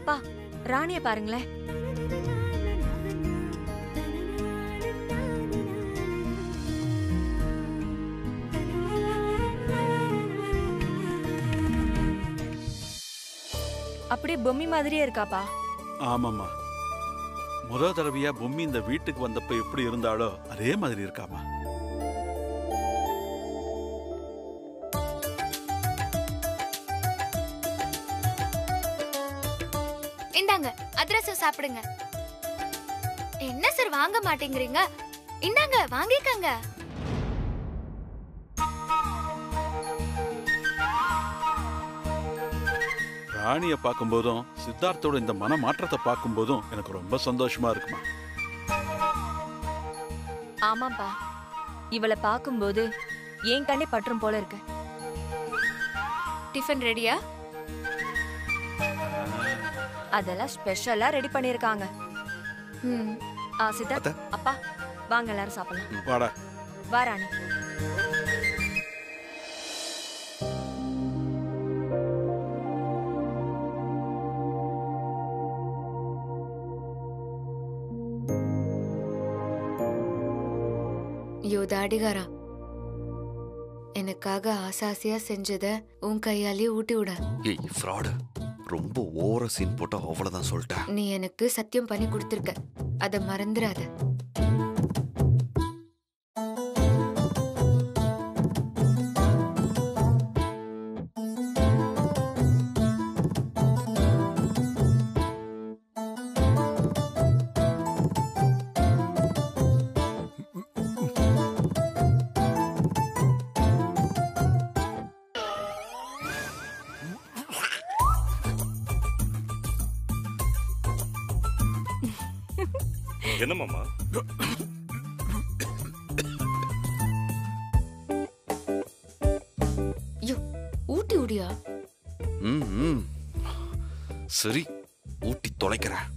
அப்பா ராணிய பாருங்களேன் அப்படியே பொம்மி மாதிரியே இருக்காப்பா ஆமாம்மா முத தடவையா பொம்மி இந்த வீட்டுக்கு வந்தப்ப எப்படி இருந்தாலோ அதே மாதிரி இருக்காமா இந்தாங்க அதிரசம் சாப்பிடுங்க என்ன சார் வாங்க மாட்டேங்கிறீங்க இந்தாங்க வாங்கிக்கங்க ராணிய பார்க்கும்போதும் சித்தார்த்தோட இந்த மன மாற்றத்தை பார்க்கும்போதும் எனக்கு ரொம்ப சந்தோஷமா இருக்குமா ஆமாப்பா இவளை பார்க்கும்போது என் கண்ணே பற்றும் போல இருக்கு டிஃபன் ரெடியா அதெல்லாம் ஸ்பெஷலா ரெடி பண்ணிருக்காங்க ம் ஆ சித்தார்த் அத்தை. அப்பா வாங்க எல்லாரும் சாப்பிடலாம் வாடா வா ராணி யோ தாடிகாரா எனக்காக ஆசாசியா செஞ்சத உன் கையாலே ஊட்டி விட ஏய் ஃப்ராடு ரொம்ப ஓவர சீன் போட்டா அவ்வளவுதான் சொல்லிட்டேன் நீ எனக்கு சத்தியம் பண்ணி கொடுத்துருக்க அத மறந்துடாத என்ன மாமா யோ ஊட்டி விடியா ம் ம். சரி ஊட்டி தொலைக்கிறேன்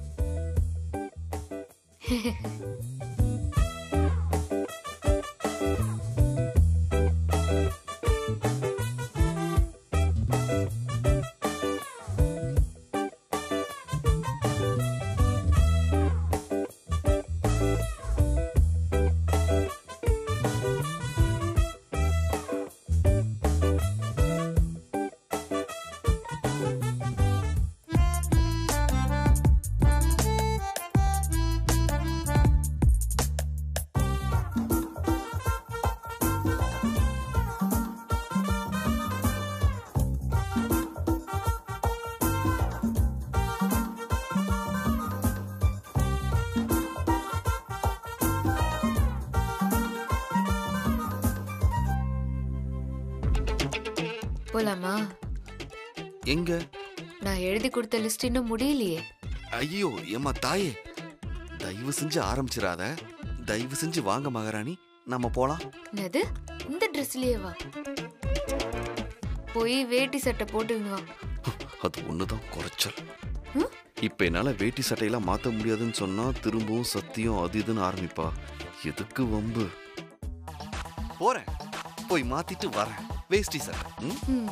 போலாமா எங்க நான் எழுதி கொடுத்த லிஸ்ட் இன்னும் முடியலையே ஐயோ ஏம்மா தாயே தயவு செஞ்சு ஆரம்பிச்சிடாத தயவு செஞ்சு வாங்க மகாராணி நம்ம போலாம் என்னது இந்த ட்ரெஸ்லயே வா போய் வேட்டி சட்டை போட்டுங்க வா அது ஒண்ணுதான் குறைச்சல் ம்? இப்ப என்னால வேட்டி சட்டையெல்லாம் மாத்த முடியாதுன்னு சொன்னா திரும்பவும் சத்தியம் அது இதுன்னு ஆரம்பிப்பா எதுக்கு வம்பு போறேன் போய் மாத்திட்டு வரேன் வேஷ்டி சட்டை ம்? ம்.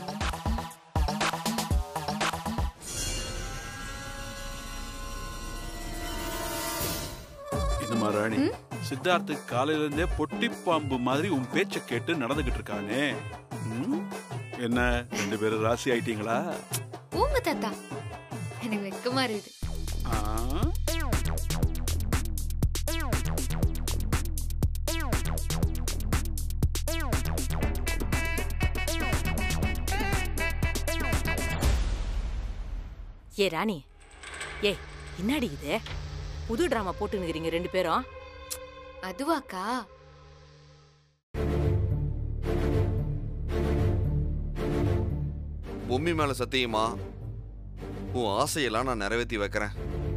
என்னம்மா ராணி சித்தார்த்து காலையில இருந்தே பொட்டி பாம்பு மாதிரி உன் பேச்ச கேட்டு நடந்துகிட்டு இருக்கானே ம்? என்ன ரெண்டு பேரும் ராசி ஆயிட்டீங்களா போங்க தாத்தா எனக்கு வெக்கமா இருக்குது ஆ? ஏ ராணி ஏய் என்னடி இது புது டிராமா போட்டுனுக்கிறீங்க ரெண்டு பேரும் அதுவாக்கா பொம்மி மேல சத்தியமா உன் ஆசையெல்லாம் நான் நிறைவேற்றி வைக்கிறேன்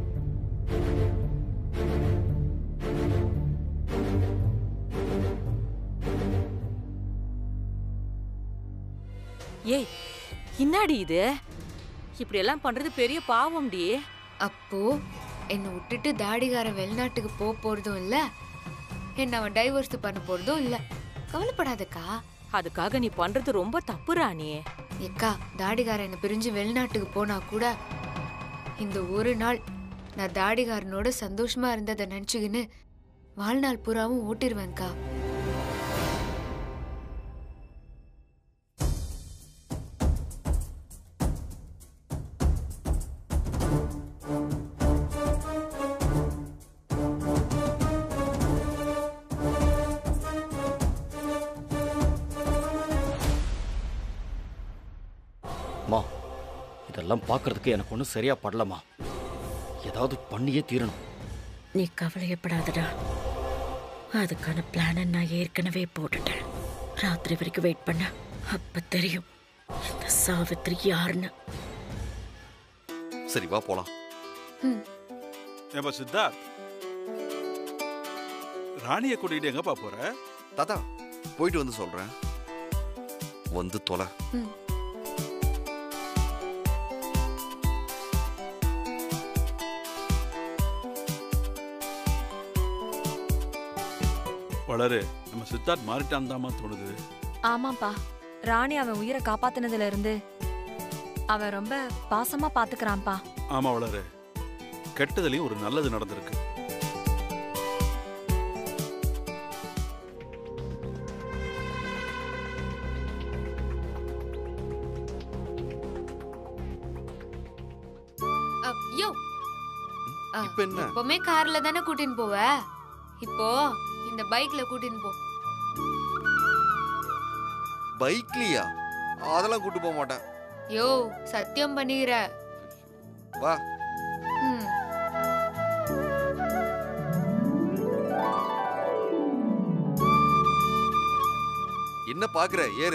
ஏய் என்னடி இது இப்படி எல்லாம் பண்றது பெரிய பாவம்டி அப்போ என்னை விட்டுட்டு தாடிகாரன் வெளிநாட்டுக்கு போக போறதும் இல்ல என்ன அவன் டைவர்ஸ் பண்ண போறதும் இல்ல கவலைப்படாதக்கா அதுக்காக நீ பண்றது ரொம்ப தப்பு ராணி ஏக்கா தாடிகாரன் என்னை பிரிஞ்சு வெளிநாட்டுக்கு போனா கூட இந்த ஒரு நாள் நான் தாடிகாரனோட சந்தோஷமா இருந்ததை நினைச்சுக்கின்னு வாழ்நாள் பூராவும் ஓட்டிருவேன்க்கா மா இதெல்லாம் பார்க்கறதுக்கு எனக்கு ஒன்றும் சரியா படலமா ஏதாவது பண்ணியே தீரணும் நீ கவலையப்படாதடா அதுக்கான பிளானை நான் ஏற்கனவே போட்டுட்டேன் ராத்திரி வரைக்கும் வெயிட் பண்ண அப்ப தெரியும் இந்த சாவித்திரி யாருன்னு சரி வா போலாம் ஏப்பா சித்தார்த் ராணியை கூட்டிகிட்டு எங்கப்பா போற தாத்தா போயிட்டு வந்து சொல்றேன் வந்து தொலை வளரு நம்ம சித்தார்த் மாறிட்டான் தாமா தோணுது ஆமாப்பா ராணி அவன் உயிரை காப்பாத்தினதுல இருந்து அவன் ரொம்ப பாசமா பாத்துக்கிறான்ப்பா ஆமா வளரு கெட்டதுலயும் ஒரு நல்லது நடந்திருக்கு ஐயோ இப்ப என்ன எப்பவுமே கார்ல தானே கூட்டின்னு போவ இப்போ இந்த பைக்ல கூட்டின்னு போ பைக்லயா அதெல்லாம் கூட்டு போக மாட்டேன் யோ சத்தியம் பண்ணிக்கிற வா ம் என்ன பாக்குற ஏறு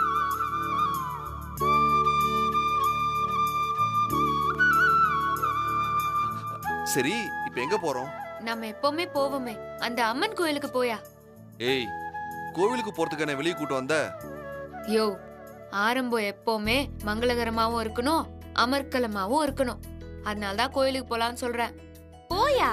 சரி இப்ப எங்க போறோம் நம்ம எப்பவுமே போவோமே அந்த அம்மன் கோயிலுக்கு போயா ஏய் கோவிலுக்கு போறதுக்கு என்ன வெளியே கூட்டு வந்த யோ ஆரம்பம் எப்பவுமே மங்களகரமாவும் இருக்கணும் அமர்க்கலமாவும் இருக்கணும் அதனால தான் கோயிலுக்கு போலான்னு சொல்றேன் போயா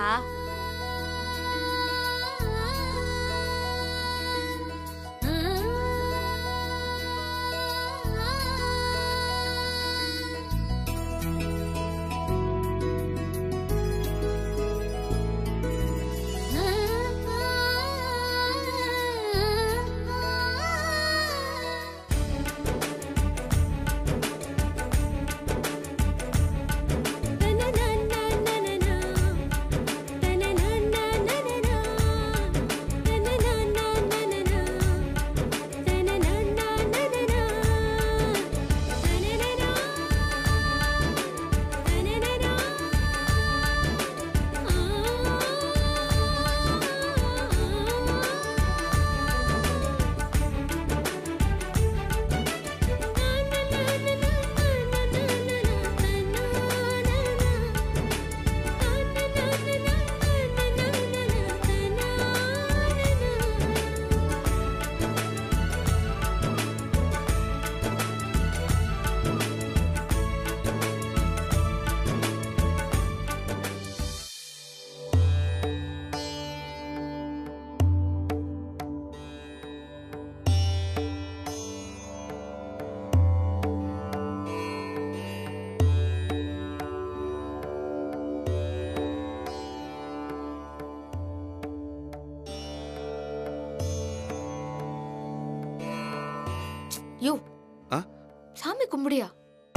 யோ ஆ? சாமி கும்பிடியா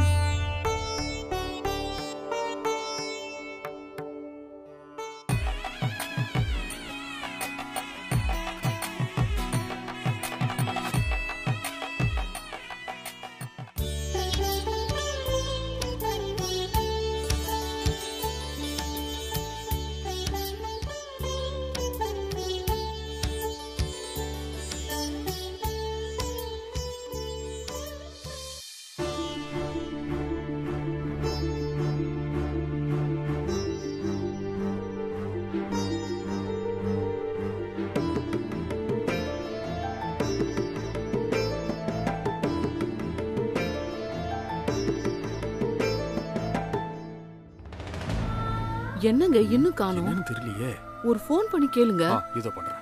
என்னங்க இன்னும் காணோம் என்னன்னு தெரியலையே ஒரு ஃபோன் பண்ணி கேளுங்க ஆ இதோ பண்றேன்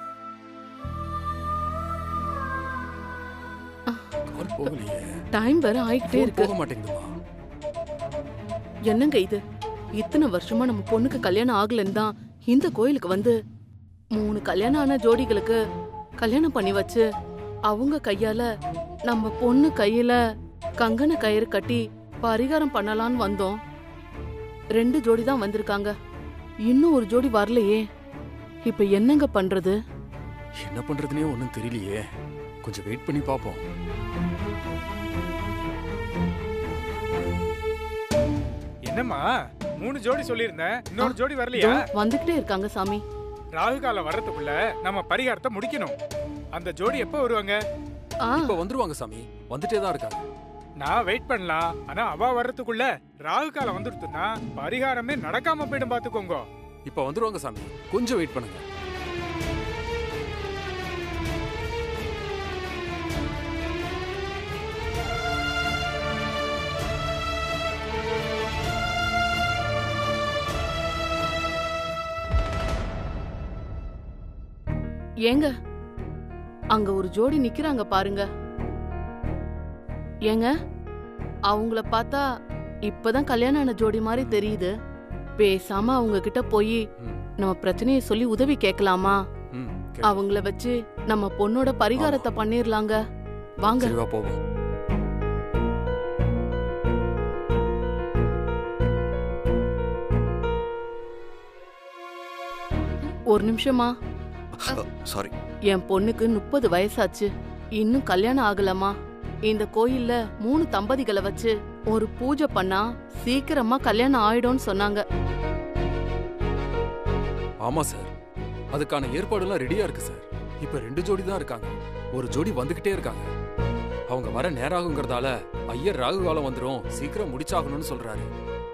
கால் போகலையே டைம் வேற ஆயிக்கிட்டே Phone இருக்கு போக மாட்டேங்குதுமா என்னங்க இது இத்தனை வருஷமா நம்ம பொண்ணுக்கு கல்யாணம் ஆகலன்னு தான் இந்த கோயிலுக்கு வந்து மூணு கல்யாணம் ஆன ஜோடிகளுக்கு கல்யாணம் பண்ணி வச்சு அவங்க கையால நம்ம பொண்ணு கையில கங்கண கயிறு கட்டி பரிகாரம் பண்ணலான்னு வந்தோம் ரெண்டு ஜோடி தான் வந்திருக்காங்க இன்னும் ஒரு ஜோடி வரலையே இப்ப என்னங்க பண்றது என்ன பண்றதுனே ஒன்றும் தெரியலையே கொஞ்சம் வெயிட் பண்ணி பார்ப்போம் என்னம்மா மூணு ஜோடி சொல்லியிருந்தேன் இன்னொரு ஜோடி இதோ வரலையா வந்துகிட்டே இருக்காங்க சாமி ராகு காலம் வர்றதுக்குள்ள நம்ம பரிகாரத்தை முடிக்கணும் அந்த ஜோடி எப்போ வருவாங்க ஆ இப்ப வந்துருவாங்க சாமி வந்துட்டே தான் இருக்காங்க நான் வெயிட் பண்ணலாம் ஆனா அவ வர்றதுக்குள்ள ராகு காலம் வந்துடுத்துன்னா பரிகாரமே நடக்காம போயிடும் பாத்துக்கோங்க இப்ப வந்துருவாங்க சாமி கொஞ்சம் வெயிட் பண்ணுங்க ஏங்க அங்க ஒரு ஜோடி நிக்கிறாங்க பாருங்க ஏங்க அவங்கள பார்த்தா இப்பதான் கல்யாணம் ஆன ஜோடி மாதிரி தெரியுது பேசாம அவங்க கிட்ட போய் ம், நம்ம பிரச்சனையை சொல்லி உதவி கேட்கலாமா ம், சரி. அவங்கள வச்சு நம்ம பொண்ணோட பரிகாரத்தை பண்ணிரலாங்க வாங்க சரி வா போவோம் ஒரு நிமிஷமா சாரி என் பொண்ணுக்கு முப்பது வயசாச்சு இன்னும் கல்யாணம் ஆகலமா இந்த கோயில்ல மூணு தம்பதிகளை வச்சு ஒரு பூஜை பண்ணா சீக்கிரமா கல்யாணம் ஆயிடும்னு சொன்னாங்க ஆமா சார் அதுக்கான ஏற்பாடுலாம் ரெடியா இருக்கு சார் இப்ப ரெண்டு ஜோடி தான் இருக்காங்க ஒரு ஜோடி வந்துகிட்டே இருக்காங்க அவங்க வர நேரம் ஆகுங்கிறதால ஐயர் ராகு காலம் வந்துரும் சீக்கிரம் முடிச்சாகணும்னு சொல்றாரு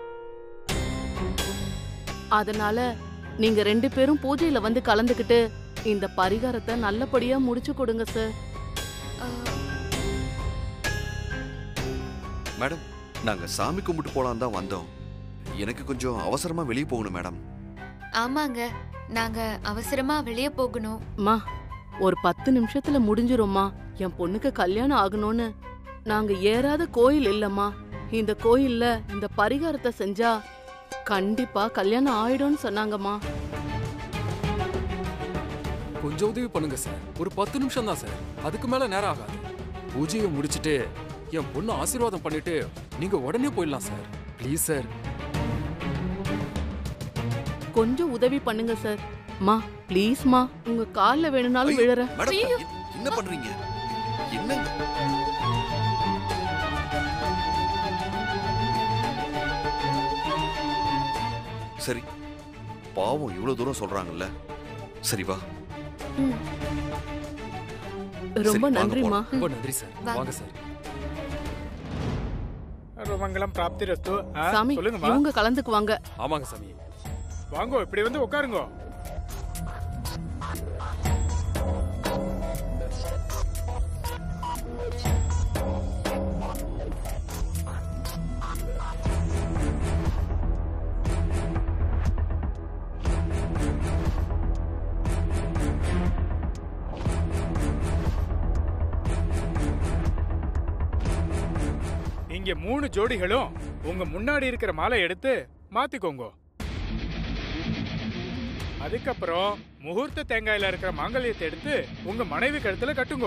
அதனால நீங்க ரெண்டு பேரும் பூஜையில வந்து கலந்துக்கிட்டு இந்த பரிகாரத்தை நல்லபடியா முடிச்சு கொடுங்க சார் மேடம் நாங்க சாமி கும்பிட்டு போலாம் தான் வந்தோம் எனக்கு கொஞ்சம் அவசரமா வெளியே போகணும் மேடம் ஆமாங்க நாங்க அவசரமா வெளியே போகணும் அம்மா ஒரு பத்து நிமிஷத்துல முடிஞ்சிரும்மா என் பொண்ணுக்கு கல்யாணம் ஆகணும்னு நாங்க ஏறாத கோயில் இல்லம்மா இந்த கோயில்ல இந்த பரிகாரத்தை செஞ்சா கண்டிப்பா கல்யாணம் ஆயிடும்னு சொன்னாங்கம்மா கொஞ்சம் உதவி பண்ணுங்க சார் ஒரு பத்து நிமிஷம் தான் சார் அதுக்கு மேல நேரம் ஆகாது பூஜையை முடிச்சிட்டு என் பொண்ணு ஆசீர்வாதம் பண்ணிட்டு நீங்க உடனே போயிடலாம் சார் ப்ளீஸ் சார் கொஞ்சம் உதவி பண்ணுங்க சார் மா ப்ளீஸ்மா உங்க கால்ல வேணும்னாலும் ஐயோ, விழற மேடம் எ- என்ன பண்றீங்க என்ன சரி பாவம் இவ்வளவு தூரம் சொல்றாங்கல்ல சரி வா ரொம்ப வாங்க நன்றிம்மா ரொம்ப நன்றி சார் வாங்க. வாங்க சார் மங்களம் பிராப்தி ரஸ்து ஆ, சாமி சொல்லுங்கம்மா இவங்க கலந்துக்குவாங்க ஆமாங்க சாமி வாங்கோ இப்படி வந்து உட்காருங்க இங்க மூணு ஜோடிகளும் உங்க முன்னாடி இருக்கிற மாலை எடுத்து மாத்திக்கோங்க அதுக்கப்புறம் முகூர்த்த தேங்காயில இருக்கிற மாங்கல்யத்தை எடுத்து உங்க மனைவி கழுத்துல கட்டுங்க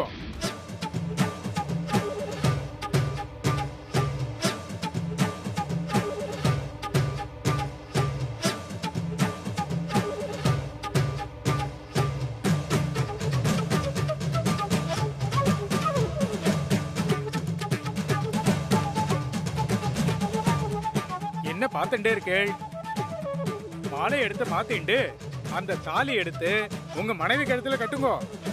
என்ன பார்த்துட்டே இருக்கேள் மாலை எடுத்து மாத்திண்டு அந்த தாலி எடுத்து உங்க மனைவி கழுத்துல கட்டுங்க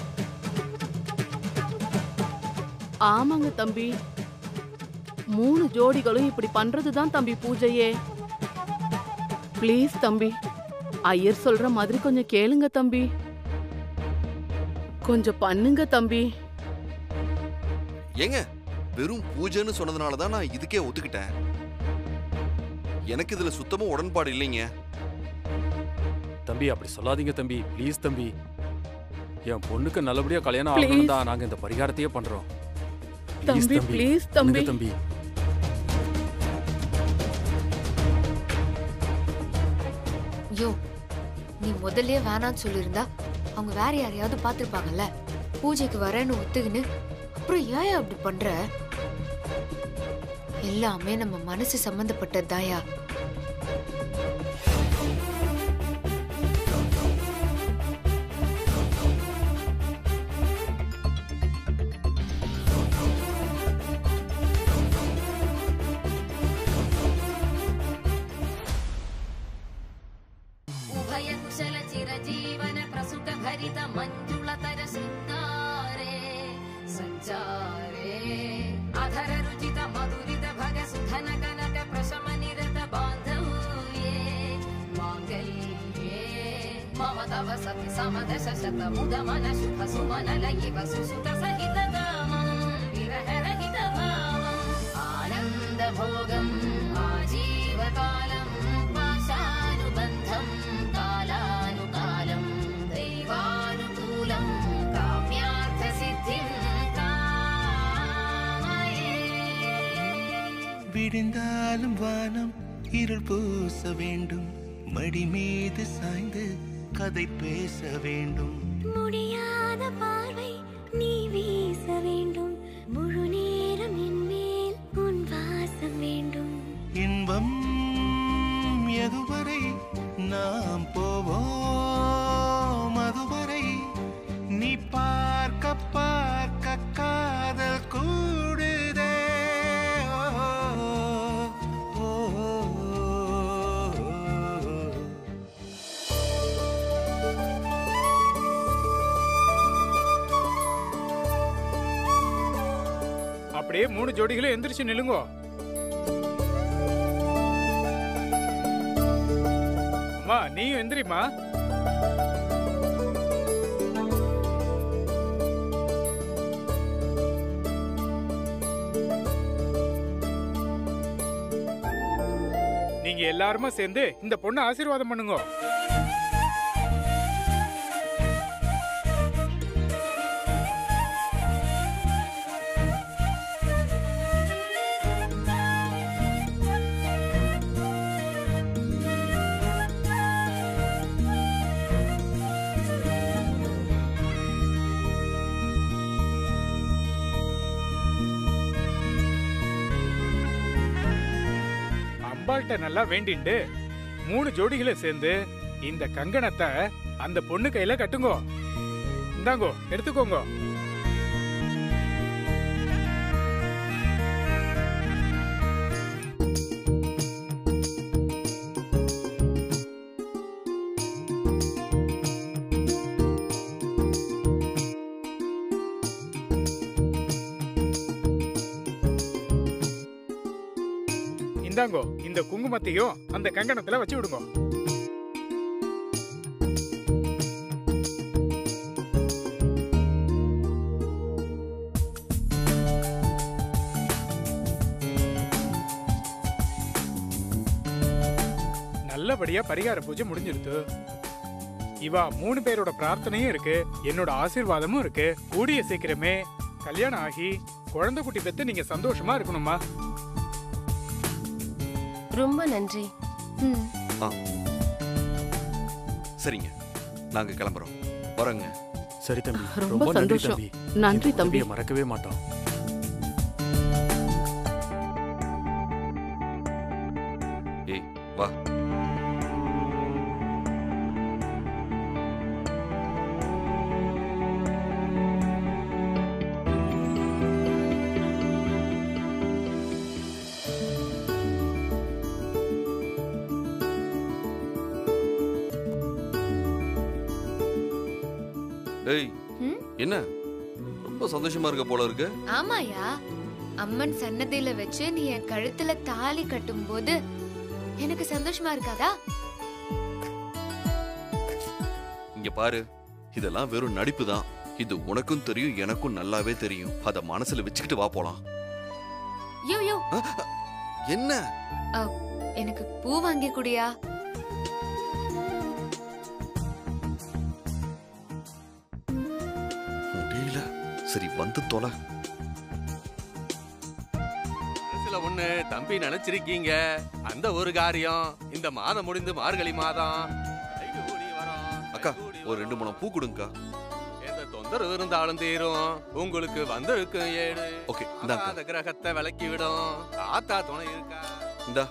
ஆமாங்க தம்பி மூணு ஜோடிகளும் இப்படி பண்றதுதான் தம்பி பூஜையே ப்ளீஸ் தம்பி ஐயர் சொல்ற மாதிரி கொஞ்சம் கேளுங்க தம்பி கொஞ்சம் பண்ணுங்க தம்பி ஏங்க வெறும் பூஜைன்னு சொன்னதுனால தான் நான் இதுக்கே ஒத்துக்கிட்டேன் எனக்கு இதுல சுத்தமா உடன்பாடு இல்லைங்க தம்பி அப்படி சொல்லாதீங்க தம்பி ப்ளீஸ் தம்பி என் பொண்ணுக்கு நல்லபடியா கல்யாணம் ஆகணும் தான் நாங்க இந்த பரிகாரத்தையே பண்றோம் Please தம்பி ப்ளீஸ் தம்பி பண்ணுங்க தம்பி யோ நீ முதல்லயே வேணான்னு சொல்லியிருந்தா அவங்க வேற யாரையாவது பார்த்திருப்பாங்கல்ல பூஜைக்கு வரேன்னு ஒத்துக்கின்னு அப்புறம் ஏன் அப்படி பண்ற எல்லாமே நம்ம மனசு சம்பந்தப்பட்டது தாயா ಉಭಯ ಕುಶಲ ಚಿರಜೀವನ ಪ್ರಸುತ ಭರಿತ ಮಂಜುಳತರ ಶೃಂಗಾರೆ ಸಂಚಾರೇ ಅಧರ ರುಚಿತ ಮಧುರಿತ ಭಗ ಸುಧನ ಕನಕ ಪ್ರಶಮ ನಿರತ ಬಾಂಧವ್ಯೇ ಮಾಂಗಲ್ಯೇ ಮಮ ತವ ಸತಿ ಸಮದಶ ಶತ ಮುದ ಮನ ಶುಭ ಸುಮನ ಲಯಿವ ಸುಸುತ ಸಹಿತ ಕಾಮಂ ವಿರಹ ರಹಿತ ಭಾವಂ ಆನಂದ ಭೋಗಂ ಆಜೀವಕಾಲಂ ಪಾಶಾನುಬಂಧಂ ಕಾಲಾನುಕಾಲಂ ದೈವಾನುಕೂಲಂ ಕಾಮ್ಯಾರ್ಥ ಸಿದ್ಧಿಂ ಕಾಮಯೇ விடிந்தாலும் வானம் இருள் பூச வேண்டும் மடி மீது சாய்ந்து கதை பேச வேண்டும் முடியாத பார்வை நீ வீச வேண்டும் முழு நேரம் என் மேல் உன் வாசம் வேண்டும் இன்பம் எதுவரை நாம் போவோம் அதுவரை நீ பார்க்க பார்க்க காதல் கூடுதே ஓ, ஓ, ஓ, ஓ. அப்படியே மூணு ஜோடிகளும் எந்திரிச்சு நில்லுங்கோ அம்மா நீயும் எந்திரிம்மா நீங்க எல்லாருமா சேர்ந்து இந்த பொண்ணை ஆசீர்வாதம் பண்ணுங்க அம்பாள்கிட்ட நல்லா வேண்டிண்டு மூணு ஜோடிகளை சேர்ந்து இந்த கங்கணத்தை அந்த பொண்ணு கையில கட்டுங்கோ இந்தாங்கோ எடுத்துக்கோங்க இந்தாங்கோ இந்த குங்குமத்தையும் அந்த கங்கணத்துல வச்சு விடுங்க நல்லபடியா பரிகார பூஜை முடிஞ்சிருத்து இவா மூணு பேரோட பிரார்த்தனையும் இருக்கு என்னோட ஆசீர்வாதமும் இருக்கு கூடிய சீக்கிரமே கல்யாணம் ஆகி குழந்தை குட்டி பெத்து நீங்க சந்தோஷமா இருக்கணுமா ரொம்ப நன்றி ஆ சரிங்க நாங்க கிளம்புறோம் வரோங்க சரி தம்பி ரொம்ப சந்தோஷம். நன்றி இந்த தம்பி. உதவியை மறக்கவே மாட்டோம் ஏய் வா ஏய் ம்? என்ன ரொம்ப சந்தோஷமா இருக்க போல இருக்கு ஆமாயா அம்மன் சன்னதியில வச்சு நீ என் கழுத்துல தாலி கட்டும்போது எனக்கு சந்தோஷமா இருக்காதா இங்க பாரு இதெல்லாம் வெறும் நடிப்பு தான் இது உனக்கும் தெரியும் எனக்கும் நல்லாவே தெரியும் அத மனசுல வச்சுக்கிட்டு வா போலாம் யோ யோ என்ன அ, எனக்கு பூ வாங்கி குடியா முடியல சரி வந்து தொலை மனசுல ஒண்ணு தம்பி நினைச்சிருக்கீங்க அந்த ஒரு காரியம் இந்த மாதம் முடிந்து மார்கழி மாதம் ஒரு ரெண்டு மூணு பூ கொடுங்கக்கா எந்த தொந்தரவு இருந்தாலும் தீரும் உங்களுக்கு வந்திருக்கும் ஏடு ஓகே இந்தாங்க அந்த கிரகத்தை விலக்கி விடும் தாத்தா துணை இருக்கா இந்தா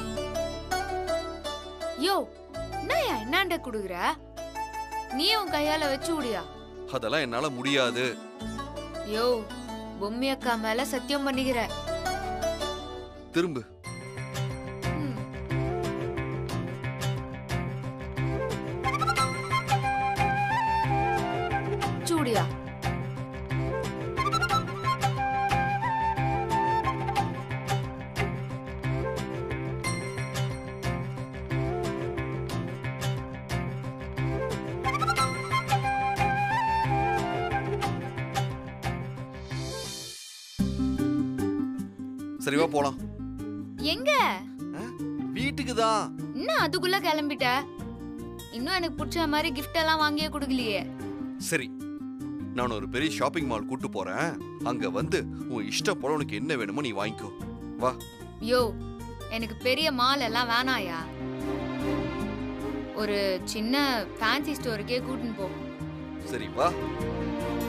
யோ என்னயா என்னாண்ட குடுக்குற நீ உன் கையால வச்சு விடியா அதெல்லாம் என்னால முடியாது யோ பொம்மி அக்கா மேல சத்தியம் பண்ணிக்கிற திரும்பு சூடியா சரி வா போலாம் எங்க வீட்டுக்கு தான் என்ன அதுக்குள்ள கிளம்பிட்ட இன்னும் எனக்கு பிடிச்ச மாதிரி கிஃப்ட் எல்லாம் வாங்கியே கொடுக்கலையே சரி நான் ஒரு பெரிய ஷாப்பிங் மால் கூட்டு போறேன் அங்க வந்து உன் இஷ்ட போல உனக்கு என்ன வேணுமோ நீ வாங்கிக்கோ வா யோ எனக்கு பெரிய மால் எல்லாம் வேணாயா ஒரு சின்ன ஃபேன்சி ஸ்டோருக்கே கூட்டின்னு போ சரி வா